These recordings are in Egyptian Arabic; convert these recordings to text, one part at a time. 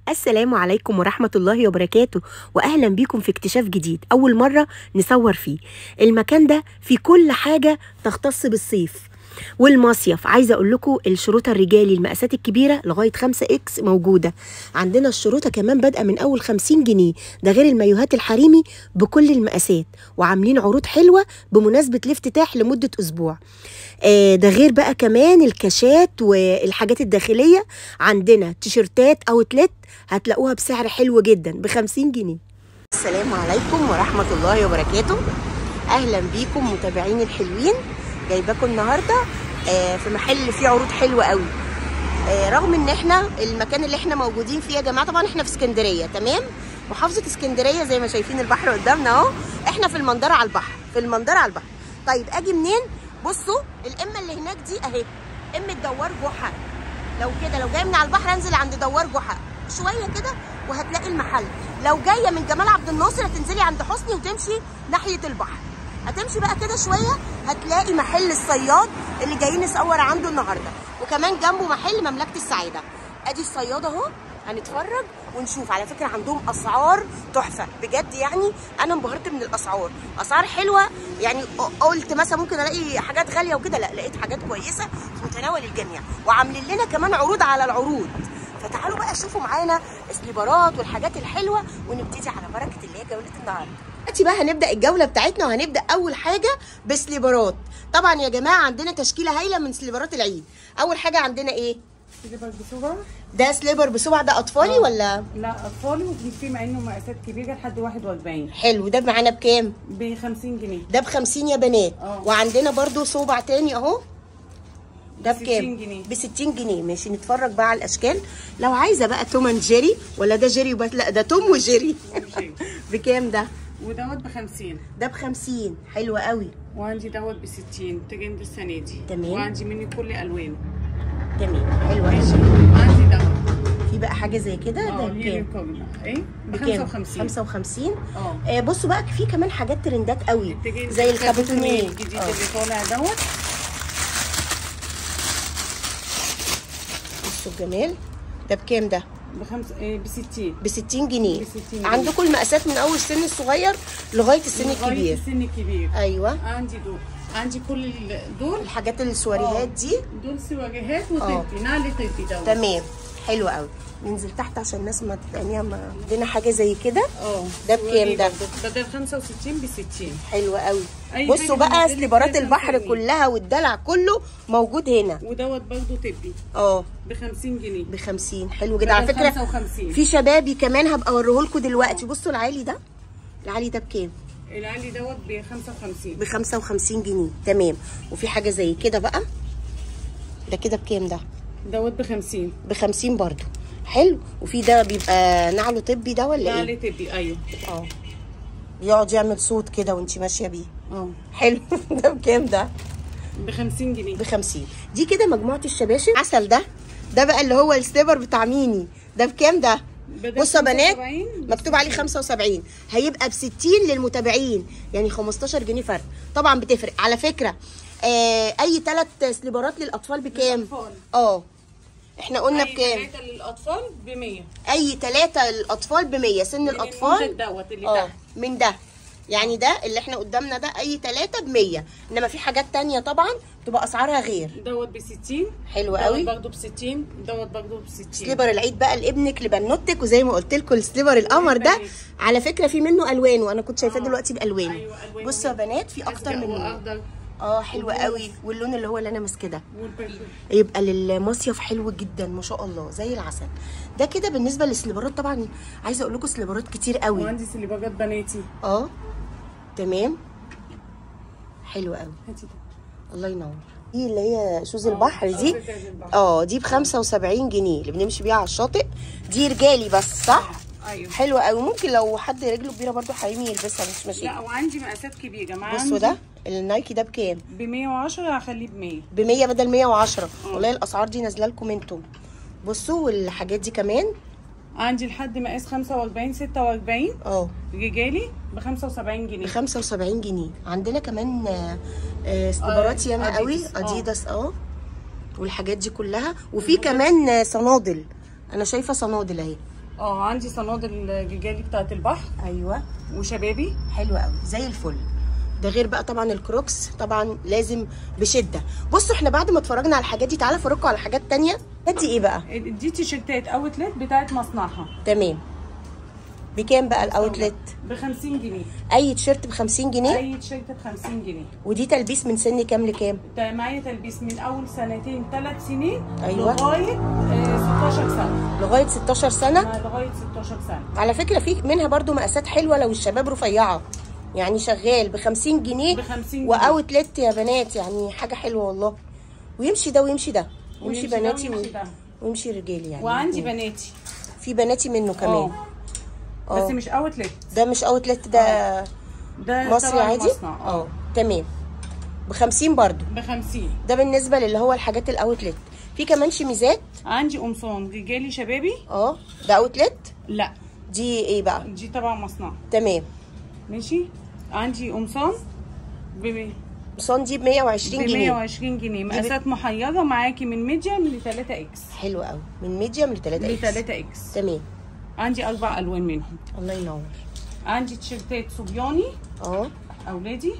السلام عليكم ورحمة الله وبركاته وأهلا بيكم في اكتشاف جديد أول مرة نصور فيه المكان ده فيه كل حاجة تختص بالصيف والمصيف عايزه اقول لكم الشروطه الرجالي المقاسات الكبيره لغايه 5 اكس موجوده عندنا الشروطه كمان بادئه من اول 50 جنيه ده غير المايوهات الحريمي بكل المقاسات وعاملين عروض حلوه بمناسبه الافتتاح لمده اسبوع آه ده غير بقى كمان الكاشات والحاجات الداخليه عندنا تيشرتات اوتلت هتلاقوها بسعر حلو جدا ب 50 جنيه السلام عليكم ورحمه الله وبركاته اهلا بيكم متابعين الحلوين جايباكم النهارده آه، في محل فيه عروض حلوه قوي آه، رغم ان احنا المكان اللي احنا موجودين فيه يا جماعه طبعا احنا في اسكندريه تمام محافظه اسكندريه زي ما شايفين البحر قدامنا اهو احنا في المنظره على البحر في المنظره على البحر طيب اجي منين بصوا الامه اللي هناك دي اهي امه دوار جحا لو كده لو جاي من على البحر انزل عند دوار جحا شويه كده وهتلاقي المحل لو جايه من جمال عبد الناصر هتنزلي عند حسني وتمشي ناحيه البحر هتمشي بقى كده شويه هتلاقي محل الصياد اللي جايين نصور عنده النهارده وكمان جنبه محل مملكه السعاده ادي الصياد اهو هنتفرج ونشوف على فكره عندهم اسعار تحفه بجد يعني انا انبهرت من الاسعار اسعار حلوه يعني قلت مثلا ممكن الاقي حاجات غاليه وكده لا لقيت حاجات كويسه في متناول الجميع وعاملين لنا كمان عروض على العروض فتعالوا بقى شوفوا معانا السليبرات والحاجات الحلوه ونبتدي على بركه اللي هي جوله النهارده دلوقتي بقى هنبدا الجوله بتاعتنا وهنبدا اول حاجه بسليبرات طبعا يا جماعه عندنا تشكيله هايله من سليبرات العيد اول حاجه عندنا ايه سليبر بسبع ده سليبر بسبع ده اطفالي آه. ولا لا اطفالي وفي في مع انه مقاسات كبيره لحد 41 حلو ده معانا بكام ب 50 جنيه ده ب 50 يا بنات آه. وعندنا برضو صوبع تاني اهو ده ب 60 بكام جنيه. ب 60 جنيه ماشي نتفرج بقى على الاشكال لو عايزه بقى توم اند جيري ولا ده جيري وبس لا ده توم وجيري وجيري. بكام ده ودوت ب 50 ده ب 50 حلو قوي وعندي دوت ب 60 ترند السنه دي تمام. وعندي مني كل الوان تمام حلو قوي ماشي وعندي دوت في بقى حاجه زي كده ده اه هي بكام الكورنا ايه ب بكام 55 55 اه آه بصوا بقى في كمان حاجات ترندات قوي الترند زي الكابوتونيه الجديد آه. اللي طالع دوت بصوا الجمال ده بكام ده بخمس إيه ب 60 ب 60 جنيه ب 60 جنيه. عندكم المقاسات من اول السن الصغير لغايه السن لغاية الكبير السن الكبير ايوه عندي دول عندي كل ال- دول الحاجات السواريهات دي دول سواجهات آه. وطبي نعلي طبي دوت تمام حلو قوي ننزل تحت عشان الناس ما تتقنيها ما عندنا حاجه زي كده اه ده بكام ده؟ بدل 65 ب 60 حلو قوي أي بصوا حاجة بقى بنزلك سليبرات فيها البحر 50 جنيه. كلها والدلع كله موجود هنا ودوت برضه طبي اه ب 50 جنيه ب 50 حلو جدا على بدل فكره 55. في شبابي كمان هبقى اوريه لكم دلوقتي بصوا العالي ده العالي ده بكام العلي دوت ب 55 ب 55 جنيه تمام وفي حاجه زي كده بقى ده كده بكام ده دوت ب 50 ب 50 برضو حلو وفي ده بيبقى نعله طبي ده ولا نعلي ايه طبي ايوه اه بيقعد يعمل صوت كده وانت ماشيه بيه اه حلو ده بكام ده ب 50 جنيه ب 50 دي كده مجموعه الشباشب عسل ده ده بقى اللي هو السليبر بتاع ميني ده بكام ده بدل بصوا يا بنات 75 مكتوب عليه 75 هيبقى ب 60 للمتابعين يعني 15 جنيه فرق طبعا بتفرق على فكره آه اي ثلاث سليبرات للاطفال بكام للأطفال. اه احنا قلنا أي بكام ثلاثة للاطفال ب 100 اي ثلاثه للاطفال ب 100 سن من الاطفال المنتج دوت اللي اه تحت من ده يعني ده اللي احنا قدامنا ده اي ثلاثه ب 100 انما في حاجات تانية طبعا تبقى اسعارها غير دوت ب 60 حلو قوي. دوت برضه ب 60 دوت برضه ب 60 سليبر العيد بقى لابنك لبنوتك وزي ما قلت لكم السليبر القمر ده للبنات. على فكره في منه الوان وانا كنت شايفاه آه. دلوقتي بالوانه أيوة، ألوان. بصوا يا بنات في اكتر أزرق من لون واخضر اه حلو وروز. قوي واللون اللي هو اللي انا ماسكه ده والبرجل يبقى للمصيف حلو جدا ما شاء الله زي العسل ده كده بالنسبه للسليبرات طبعا عايزه اقول لكم سليبرات كتير قوي وعندي سليبرات بناتي اه تمام حلو قوي هاتي ده الله ينور دي اللي هي شوز البحر دي شوز البحر. اه دي ب 75 جنيه اللي بنمشي بيها على الشاطئ دي رجالي بس صح ايوه حلوه قوي ممكن لو حد رجله كبيره برضو حريمي يلبسها مش ماشي لا وعندي مقاسات كبيره مع بصوا ده النايكي ده بكام ب 110 هخليه ب 100 ب 100 بدل 110 اه. والله الاسعار دي نازله لكم انتم بصوا والحاجات دي كمان عندي لحد مقاس 45 46 اه رجالي ب 75 ب جنيه 75 جنيه عندنا كمان آه، آه، سليبرات آه، ياما قوي أديداس، اه. اديداس اه والحاجات دي كلها وفي كمان آه، صنادل انا شايفه صنادل اهي اه عندي صنادل الرجالي بتاعت البحر ايوه وشبابي حلو قوي زي الفل ده غير بقى طبعا الكروكس طبعا لازم بشده بصوا احنا بعد ما اتفرجنا على الحاجات دي تعالى افرجكم على حاجات تانية دي ايه بقى دي تيشيرتات اوتلت بتاعت مصنعها تمام بكام بقى الاوتلت ب 50 جنيه اي تيشيرت ب 50 جنيه اي تيشيرت ب 50 جنيه ودي تلبيس من سن كام لكام ده معايا تلبيس من اول سنتين ثلاث سنين أيوة. لغايه آه 16 سنه لغايه 16 سنه آه، لغايه 16 سنه على فكره في منها برضو مقاسات حلوه لو الشباب رفيعه يعني شغال ب 50 جنيه ب 50 جنيه. واوتلت يا بنات يعني حاجه حلوه والله ويمشي ده ويمشي ده يمشي ويمشي ده بناتي ويمشي و... ده. ويمشي رجالي يعني وعندي الاتنين. بناتي في بناتي منه كمان اه اه. بس مش اوتلت ده مش اوتلت ده ده مصري تبع عادي المصنع اه تمام ب 50 برضو ب 50 ده بالنسبه للي هو الحاجات الاوتلت في كمان شميزات عندي قمصان رجالي شبابي اه ده اوتلت لا دي ايه بقى دي تبع مصنع تمام ماشي عندي قمصان ب قمصان دي ب 120 ب جنيه 120 جنيه مقاسات محيره معاكي من ميديوم ل 3 اكس حلو قوي من ميديوم ل 3 ل اكس 3 اكس تمام عندي اربع الوان منهم الله ينور عندي تيشيرتات صبياني اه اولادي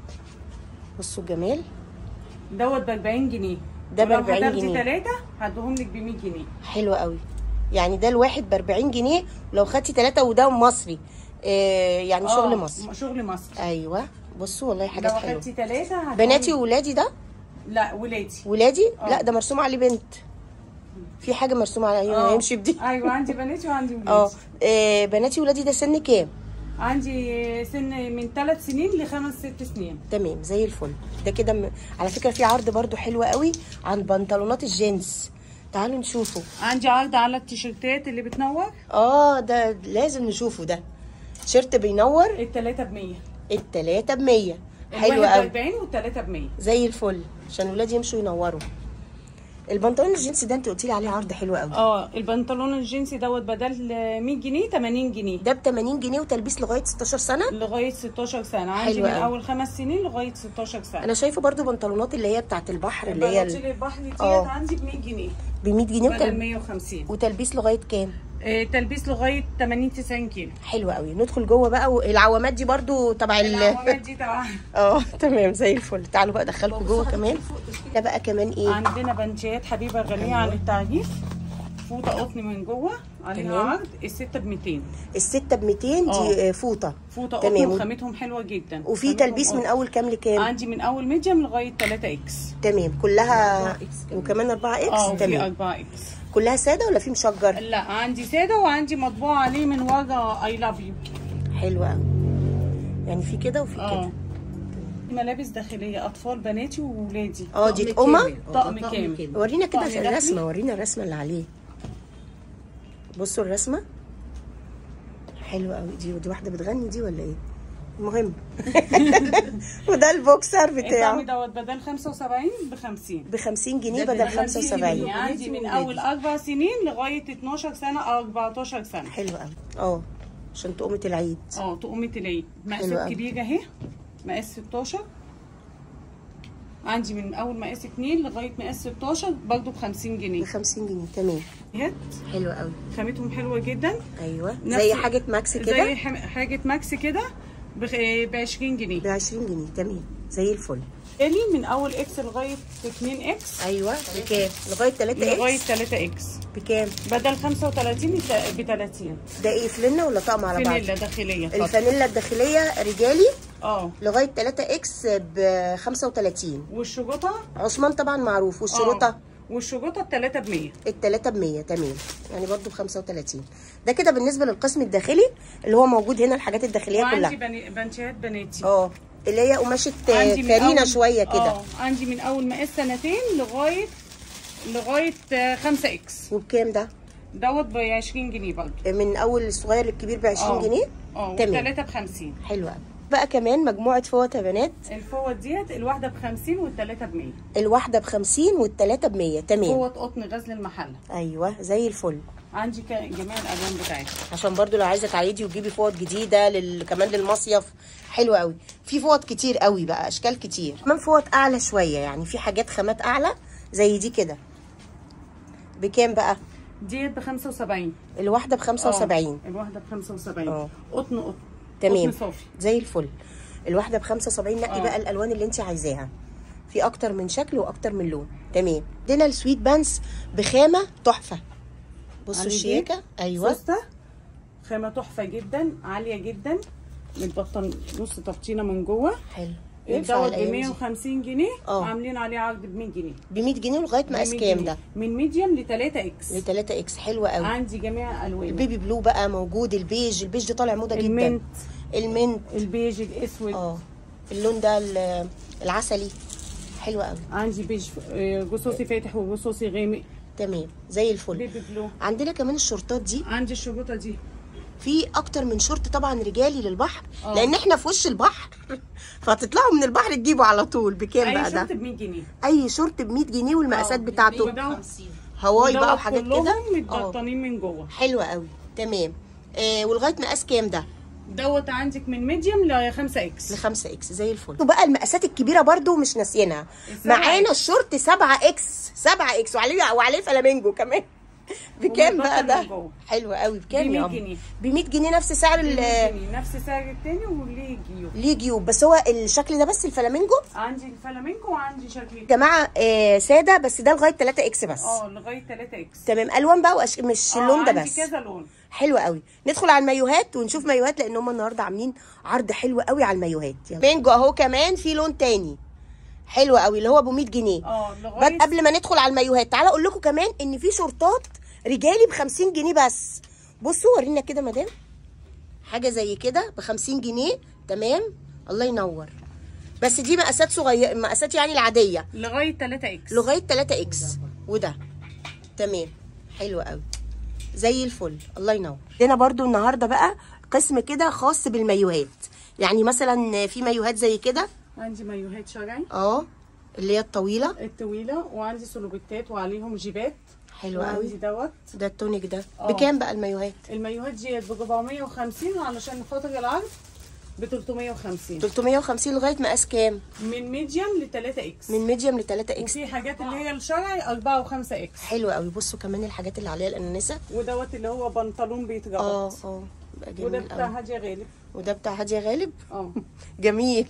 بصوا الجمال دوت ب 40 جنيه ده ب ولو 40 هتاخدي جنيه. ثلاثه هديهم لك ب 100 جنيه حلو قوي يعني ده الواحد ب 40 جنيه ولو خدتي ثلاثة وده مصري آه يعني شغل آه، مصر شغل مصر ايوه بصوا والله حاجات لو حلوه خدتي ثلاثه بناتي وولادي ده لا ولادي ولادي آه. لا ده مرسوم عليه بنت في حاجه مرسومه عليه آه. يمشي بدي ايوه عندي بناتي وعندي ولادي اه آه، بناتي ولادي ده سن كام عندي سن من ثلاث سنين لخمس ست سنين تمام زي الفل ده كده م... على فكره في عرض برضو حلو قوي عن بنطلونات الجينز تعالوا نشوفه عندي عرض على التيشيرتات اللي بتنور اه ده لازم نشوفه ده شيرت بينور الثلاثه ب 100 التلاتة ب 100 حلو الواحد قوي ب 40 والثلاثه ب 100 زي الفل عشان ولادي يمشوا ينوروا البنطلون الجينز ده انت قلتي لي عليه عرض حلو قوي اه البنطلون الجينسي دوت بدل 100 جنيه 80 جنيه ده ب 80 جنيه وتلبيس لغايه 16 سنه لغايه 16 سنه عندي حلو من قوي. اول خمس سنين لغايه 16 سنه انا شايفه برضو بنطلونات اللي هي بتاعت البحر اللي هي بناطيل البحر ديت آه. عندي ب 100 جنيه ب 100 جنيه بدل وتل... 150 وتلبيس لغايه كام آه تلبيس لغايه 80 90 كيلو حلو قوي ندخل جوه بقى والعوامات دي برضو تبع ال العوامات دي طبعا اه تمام زي الفل تعالوا بقى ادخلكم جوه كمان ده بقى كمان ايه عندنا بنشات حبيبه غنيه عن التعريف فوطه قطن من جوه عليها تمام. عرض السته ب 200 الستة ب 200 دي آه. آه، فوطه فوطه قطن تمام وخامتهم حلوه جدا وفي خامتهم تلبيس من قطن. اول كام لكام عندي من اول ميديوم لغايه 3 اكس تمام كلها وكمان 4 اه اكس في تمام 4 اكس كلها ساده ولا في مشجر لا عندي ساده وعندي مطبوع عليه من ورا اي لاف يو حلو قوي يعني في كده وفي اه كده ملابس داخليه اطفال بناتي وولادي اه دي تقومه طقم كامل ورينا كده طقم داخلي. الرسمه ورينا الرسمه اللي عليه بصوا الرسمه حلوه قوي دي ودي واحده بتغني دي ولا ايه المهم وده البوكسر الطقم بتاعه دوت بدل 75 ب 50 ب 50 جنيه ده بدل ب 75 يعني عندي من اول اربع سنين لغايه 12 سنه او 14 سنه حلو قوي اه عشان تقومة العيد اه تقومة العيد حلو مقاسات أوي. كبيره اهي مقاس 16 عندي من اول مقاس 2 لغايه مقاس 16 برضه ب 50 ب جنيه 50 جنيه تمام هات حلو قوي خامتهم حلوه جدا ايوه نفس- زي حاجه ماكس زي كده ح- حاجه ماكس كده ب 20 جنيه ب 20 جنيه تمام زي الفل تاني من اول اكس لغايه 2 اكس ايوه بكام لغايه 3 لغايه اكس 3 اكس بكام بدل 35 ب 30 ده ايه فلنه ولا طقم على بعض فانيلا داخليه خط. الفانيلا الداخليه رجالي اه لغايه 3 اكس ب 35 والشجوطه عثمان طبعا معروف والشروطه آه. والشجوطه الثلاثه ب 100 التلاتة ب 100 تمام يعني برضو ب 35 ده كده بالنسبه للقسم الداخلي اللي هو موجود هنا الحاجات الداخليه وعندي كلها بني... بنشات بناتي اه اللي هي قماشه عندي من كارينا أول- شويه كده اه عندي من اول مقاس سنتين لغايه لغايه 5 اكس وبكام ده دوت ب 20 جنيه برضه من اول الصغير للكبير ب 20 آه. جنيه اه تمام. والثلاثه ب 50 حلو قوي بقى كمان مجموعه فوط يا بنات الفوط ديت الواحده ب 50 والثلاثه ب 100 الواحده ب 50 والتلاته ب 100 تمام فوط قطن غزل المحله ايوه زي الفل عندي ك- جميع الالوان بتاعتها عشان برضو لو عايزه تعيدي وتجيبي فوط جديده لل... كمان للمصيف حلو قوي في فوط كتير قوي بقى اشكال كتير كمان فوط اعلى شويه يعني في حاجات خامات اعلى زي دي كده بكام بقى ديت ب 75 الواحده ب 75 آه، الواحده ب 75 آه. قطن قطن تمام قطن صافي زي الفل الواحده ب 75 نقي آه. بقى الالوان اللي انت عايزاها في اكتر من شكل واكتر من لون تمام عندنا السويت بانس بخامه تحفه بصوا علي دي. الشياكه ايوه سوسته خامه تحفه جدا عاليه جدا متبطن نص تبطينه من جوه حلو ينفع الدواء ب الايام دي 150 جنيه آه. عاملين عليه عرض ب 100 جنيه ب 100 جنيه لغايه مقاس 100 كام جنيه. ده من ميديوم ل 3 اكس ل 3 اكس حلوه قوي عندي جميع الوان البيبي بلو بقى موجود البيج البيج ده طالع موضه جدا المنت المنت البيج الاسود اه اللون ده ال- العسلي حلو قوي عندي بيج آه، جصوصي فاتح وجصوصي غامق تمام زي الفل بيبي بلو عندنا كمان الشورتات دي عندي الشربوطه دي في اكتر من شورت طبعا رجالي للبحر آه. لان احنا في وش البحر فهتطلعوا من البحر تجيبوا على طول بكام اي بقى شرط ده ب 100 جنيه اي شورت ب 100 جنيه والمقاسات آه، بتاعته وده- هواي بقى ودوت وحاجات كلهم كده اه متبطنين من جوه حلوه قوي تمام آه ولغايه مقاس كام ده دوت عندك من ميديوم ل 5 اكس ل 5 اكس زي الفل وبقى المقاسات الكبيره برضو مش ناسيينها السبعة معانا الشورت 7 اكس 7 اكس وعليه وعليه فلامينجو كمان بكام بقى ومتبطن ده من جوه. حلو قوي بكام ب يا 100 قمر جنيه. ب 100 جنيه نفس سعر ب 100 ال جنيه نفس سعر التاني وليه جيوب ليه جيوب بس هو الشكل ده بس الفلامينجو عندي الفلامينكو وعندي شكل يا جماعه آه ساده بس ده لغايه 3 اكس بس اه لغايه 3 اكس تمام الوان بقى وأش... مش اللون ده عندي بس كذا لون حلو قوي ندخل على المايوهات ونشوف مايوهات لان هم النهارده عاملين عرض حلو قوي على المايوهات يلا. مانجو اهو كمان في لون تاني حلو قوي اللي هو ابو 100 جنيه اه بس لغايه قبل ما ندخل على المايوهات تعالى اقول لكم كمان ان في شورتات رجالي ب 50 جنيه بس بصوا ورينا كده مدام حاجه زي كده ب 50 جنيه تمام الله ينور بس دي مقاسات صغيره مقاسات يعني العاديه لغايه 3 اكس لغايه 3 اكس وده تمام حلو قوي زي الفل الله ينور عندنا برضو النهارده بقى قسم كده خاص بالمايوهات يعني مثلا في مايوهات زي كده عندي مايوهات شرعي اه اللي هي الطويله الطويله وعندي سلوبيتات وعليهم جيبات حلو قوي وعندي دوت ده التونيك ده اه. بكام بقى المايوهات المايوهات ديت ب 450 علشان خاطر العرض ب 350 350 لغايه مقاس كام من ميديوم ل 3 اكس من ميديوم ل 3 اكس وفي حاجات اللي هي الشرعي 4 و5 اكس حلو قوي بصوا كمان الحاجات اللي عليها الانانسه ودوت اللي هو بنطلون اه بيتربط اه بقى وده جميل بتاع قوي هاديه غالب وده بتاع هاديه غالب اه جميل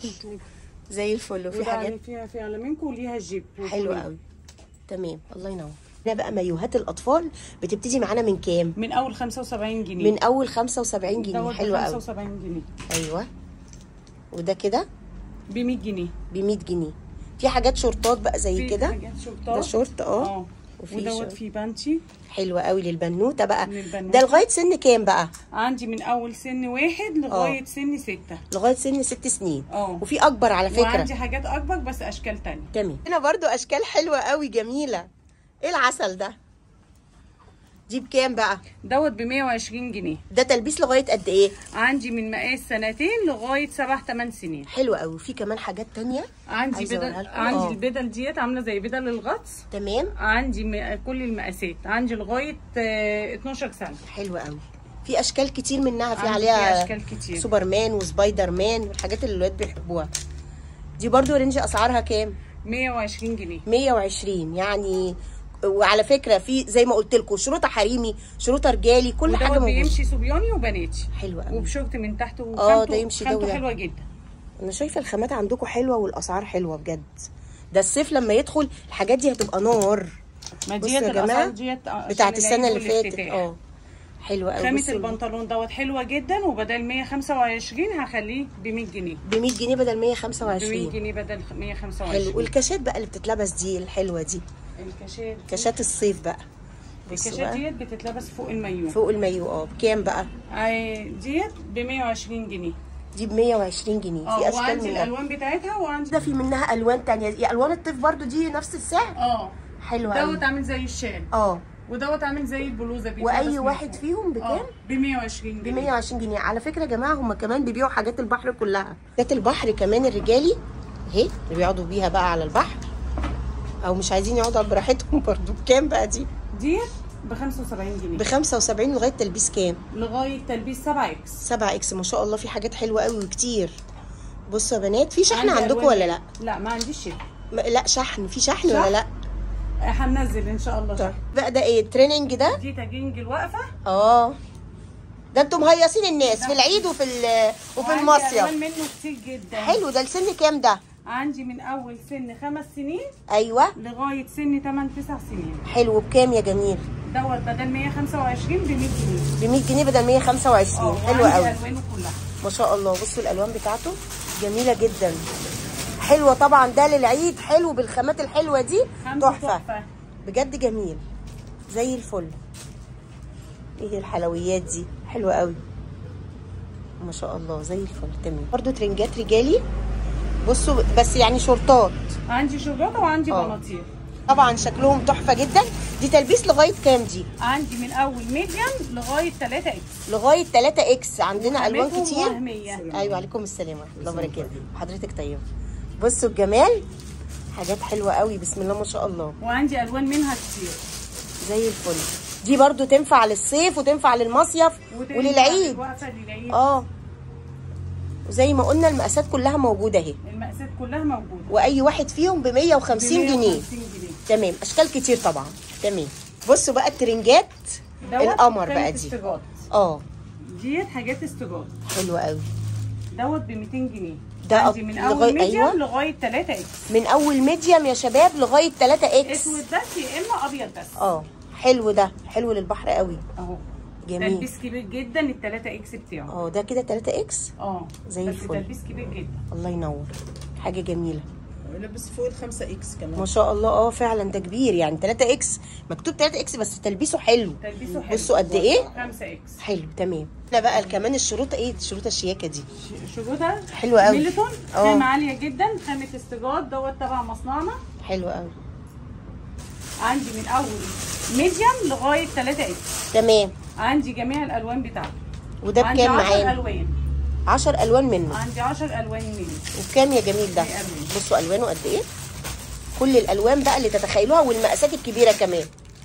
زي الفل وفي وده حاجات عليه فيها فيها لامينكو وليها جيب حلو قوي تمام الله ينور ده بقى مايوهات الاطفال بتبتدي معانا من كام من اول 75 جنيه من اول 75 جنيه دوت حلو ب قوي 75 جنيه ايوه وده كده ب 100 جنيه ب 100 جنيه في حاجات شورتات بقى زي في كده حاجات شورتات ده شورت اه اه وفي ودوت شورت. فيه بانتي حلوه قوي للبنوته بقى للبنوتة. ده لغايه سن كام بقى عندي من اول سن واحد لغايه سن ستة لغايه سن ست سنين اه. وفي اكبر على فكره وعندي حاجات اكبر بس اشكال تانية تمام هنا برضو اشكال حلوه قوي جميله ايه العسل ده دي بكام بقى دوت ب 120 جنيه ده تلبيس لغايه قد ايه عندي من مقاس سنتين لغايه سبع ثمان سنين حلو قوي في كمان حاجات تانية عندي عايزة بدل أوريها لكم. عندي اه. البدل ديت عامله زي بدل الغطس تمام عندي م- كل المقاسات عندي لغايه آه، 12 سنه حلو قوي في اشكال كتير منها في عندي عليها فيها أشكال كتير. سوبرمان وسبايدر مان والحاجات اللي الولاد بيحبوها دي برضو رينج اسعارها كام 120 جنيه 120 يعني وعلى فكره في زي ما قلت لكم شروطه حريمي شروطه رجالي كل حاجه ودوت موجوده بيمشي صبياني وبناتي حلو قوي وبشورت من تحت اه، وخامته ده يمشي ده خامته وده. حلوه جدا انا شايفه الخامات عندكم حلوه والاسعار حلوه بجد ده الصيف لما يدخل الحاجات دي هتبقى نار ما بصوا ديت يا الاسعار جماعه ديت عشان بتاعت السنه العيد اللي فاتت والافتتاح. اه حلوه قوي خامة بصوا البنطلون دوت حلوة جدا وبدل 125 هخليه ب 100 جنيه ب 100 جنيه بدل ب 100 125 جنيه بدل حلو 125 والكاشات بقى اللي بتتلبس دي الحلوه دي الكاشات كاشات الصيف بقى بصوا الكاشات بقى ديت بتتلبس فوق المايو فوق المايو اه بكام بقى آه، ديت ب 120 جنيه دي ب 120 جنيه اه في اشكال وعندي منها الالوان بتاعتها وعندي ده في منها الوان تانية يا الوان الطيف برضو دي نفس السعر اه حلوه قوي دوت عامل زي الشال اه ودوت عامل زي البلوزه بيتلبس واي من واحد فوق. فيهم بكام اه ب 120 ب جنيه 120 جنيه على فكره يا جماعه هم كمان بيبيعوا حاجات البحر كلها حاجات البحر كمان الرجالي اهي اللي بيقعدوا بيها بقى على البحر او مش عايزين يقعدوا براحتهم برضو بكام بقى دي ديت ب 75 جنيه ب 75 لغايه تلبيس كام لغايه تلبيس 7 اكس 7 اكس ما شاء الله في حاجات حلوه قوي وكتير بصوا يا بنات في شحن عندي عندكم ألوان. ولا لا لا ما عنديش شتا م- لا شحن في شحن شحن؟ ولا لا هننزل ان شاء الله شهر بقى ده ايه التريننج ده دي تاجينج الوقفه اه ده انتوا مهيصين الناس في العيد وفي ال- وفي وعندي المصيف ألوان منه كتير جدا حلو ده السن كام ده عندي من اول سن خمس سنين ايوه لغايه سن 8 9 سنين حلو بكام يا جميل دوت بدل 125 ب 100 جنيه ب 100 جنيه بدل 125 اه حلو وعندي قوي الوانه كلها ما شاء الله بصوا الالوان بتاعته جميله جدا حلوه طبعا ده للعيد حلو بالخامات الحلوه دي خامته تحفه تحفه بجد جميل زي الفل ايه الحلويات دي حلوه قوي ما شاء الله زي الفل تمام برضو ترنجات رجالي بصوا بس يعني شورتات عندي شوكولاته وعندي اه. بناطيل طبعا شكلهم تحفه جدا دي تلبيس لغايه كام دي عندي من اول ميديم لغايه 3 اكس لغايه 3 اكس عندنا الوان وخامتهم كتير وهمية. ايوه عليكم السلام ورحمه الله وبركاته حضرتك طيب بصوا الجمال حاجات حلوه قوي بسم الله ما شاء الله وعندي الوان منها كتير زي الفل دي برضو تنفع للصيف وتنفع للمصيف وتنفع وللعيد للوقفه للعيد اه وزي ما قلنا المقاسات كلها موجوده اهي المقاسات كلها موجوده واي واحد فيهم ب 150 جنيه 150 جنيه تمام اشكال كتير طبعا تمام بصوا بقى الترنجات دوت القمر خامة بقى دي استيراد. اه ديت حاجات استيراد حلوه قوي دوت ب 200 جنيه ده عندي أب- من لغاية- اول ميديم أيوة. لغايه 3 اكس من اول ميديم يا شباب لغايه 3 اكس اسود بس يا اما ابيض بس اه حلو ده حلو للبحر قوي اهو جميل تلبيس كبير جدا ال 3 اكس بتاعه اه ده كده 3 اكس اه زي بس الفل. تلبيس كبير جدا الله ينور حاجه جميله لبس فوق الخمسة اكس كمان ما شاء الله اه فعلا ده كبير يعني 3 اكس مكتوب 3 اكس بس تلبيسه حلو تلبيسه حلو بصوا قد ايه 5 اكس حلو تمام لا بقى كمان الشروطه ايه الشروطه الشياكه دي شجوده حلوة أوي. ميلتون اه. خامه عاليه جدا خامه استيراد دوت تبع مصنعنا حلو قوي عندي من اول ميديم لغايه 3 اكس تمام عندي جميع الالوان بتاعته وده عندي بكام 10 معانا الوان 10 الوان منه عندي 10 الوان منه وبكام يا جميل ده دي ألوان. بصوا الوانه قد ايه كل الالوان بقى اللي تتخيلوها والمقاسات الكبيره كمان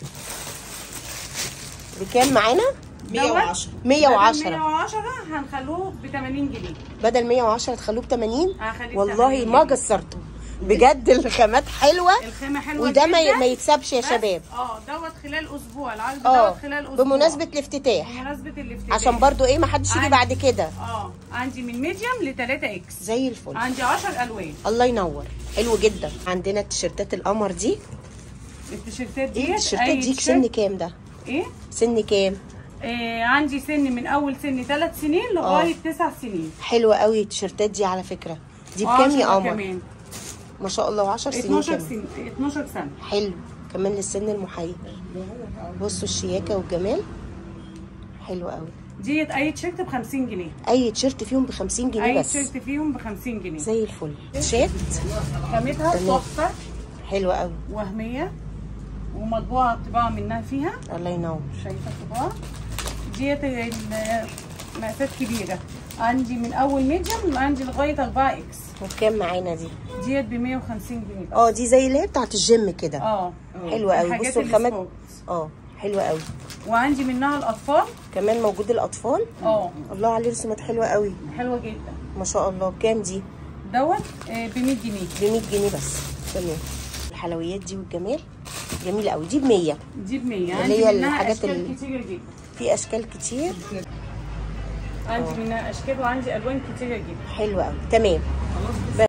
بكام معانا 110 110 110 هنخلوه ب 80 جنيه بدل 110 تخلوه ب 80 هخليه ب والله 80 ما جنيه. قصرتوا بجد الخامات حلوه الخامه حلوه وده ما ي- جدا. ما يتسابش يا بس- شباب اه دوت خلال اسبوع العرض اه دوت خلال اسبوع بمناسبه الافتتاح بمناسبه الافتتاح عشان برضو ايه ما حدش يجي عندي- بعد كده اه عندي من ميديم ل 3 اكس زي الفل عندي 10 الوان الله ينور حلو جدا عندنا التيشيرتات القمر دي التيشيرتات دي ايه التيشيرتات دي سن كام ده ايه سن كام آه عندي سن من اول سن 3 سنين لغايه 9 سنين حلوه قوي التيشيرتات دي على فكره دي بكام يا 10 قمر كمان ما شاء الله و10 سنين 12 كمان سنه 12 سنه حلو كمان للسن المحير بصوا الشياكه والجمال حلو قوي ديت اي تيشيرت ب 50 جنيه اي تيشيرت فيهم ب 50 جنيه اي بس تيشيرت فيهم ب 50 جنيه زي الفل شات خامتها تمام. تحفه حلو قوي وهميه ومطبوعه طباعه منها فيها الله ينور شايفه الطباعه ديت ال- مقاسات كبيره عندي من اول ميديم عندي لغايه 4 اكس وبكام معانا دي ديت ب 150 جنيه اه دي زي اللي هي بتاعت الجيم كده اه حلوه قوي الحاجات بصوا الخامات السبورت. اه حلوه قوي وعندي منها الاطفال كمان موجود الاطفال اه الله عليه رسومات حلوه قوي حلوه جدا ما شاء الله بكام دي دوت ب 100 جنيه ب 100 جنيه بس تمام الحلويات دي والجمال جميله قوي دي ب 100 دي ب 100 اللي عندي هي منها الحاجات اشكال ال- كتيره جدا في اشكال كتير عندي منها اشكال وعندي الوان كتيره جدا حلوه قوي تمام